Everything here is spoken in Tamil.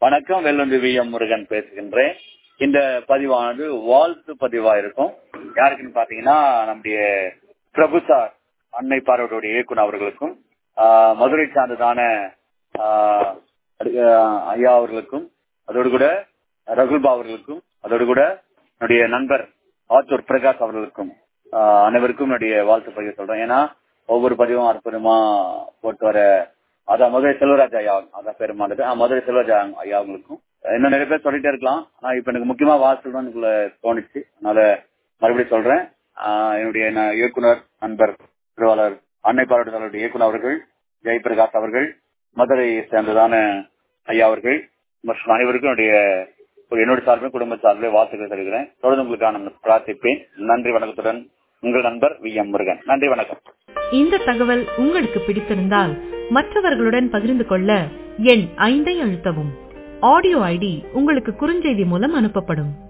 வணக்கம் வெள்ளந்து வி எம் முருகன் பேசுகின்றேன் இந்த பதிவானது வாழ்த்து பதிவா இருக்கும் யாருக்குன்னு பாத்தீங்கன்னா நம்முடைய பிரபு சார் அன்னை பார்வையுடைய இயக்குனர் அவர்களுக்கும் ஆஹ், மதுரை சார்ந்ததான ஆஹ், ஆஹ், ஐயா அவர்களுக்கும் அதோடு கூட ரகுல்பா அவர்களுக்கும் அதோடு கூட என்னுடைய நண்பர் ஆத்தூர் பிரகாஷ் அவர்களுக்கும் ஆஹ், அனைவருக்கும் என்னுடைய வாழ்த்து பதிவு சொல்றேன் ஏன்னா ஒவ்வொரு பதிவும் அற்புதமா போட்டு வர அதான் மதுரை செல்வராஜ் ஐயா அதான் பெருமானது மதுரை செல்வராஜ் ஐயா அவங்களுக்கும் இன்னும் நிறைய பேர் சொல்லிட்டே இருக்கலாம் ஆனா இப்ப எனக்கு முக்கியமா வாசல் எனக்குள்ள தோணுச்சு அதனால மறுபடியும் சொல்றேன் ஆஹ் என்னுடைய ந- இயக்குனர் நண்பர் திருவாளர் அன்னை பாராட்டுதலுடைய இயக்குனர் அவர்கள் ஜெயபிரகாஷ் அவர்கள் மதுரையை சேர்ந்ததான ஐயா அவர்கள் மற்றும் அனைவருக்கும் என்னுடைய ஒரு என்னுடைய சார்பில் குடும்ப சார்பில் வாழ்த்துக்கள் தருகிறேன் தொடர்ந்து உங்களுக்காக நான் பிரார்த்திப்பேன் நன்றி வணக்கத்துடன் உங்கள் நண்பர் வி எம் முருகன் நன்றி வணக்கம் இந்த தகவல் உங்களுக்கு பிடித்திருந்தால் மற்றவர்களுடன் பகிர்ந்து கொள்ள எண் ஐந்தை அழுத்தவும் ஆடியோ ஐடி உங்களுக்கு குறுஞ்செய்தி மூலம் அனுப்பப்படும்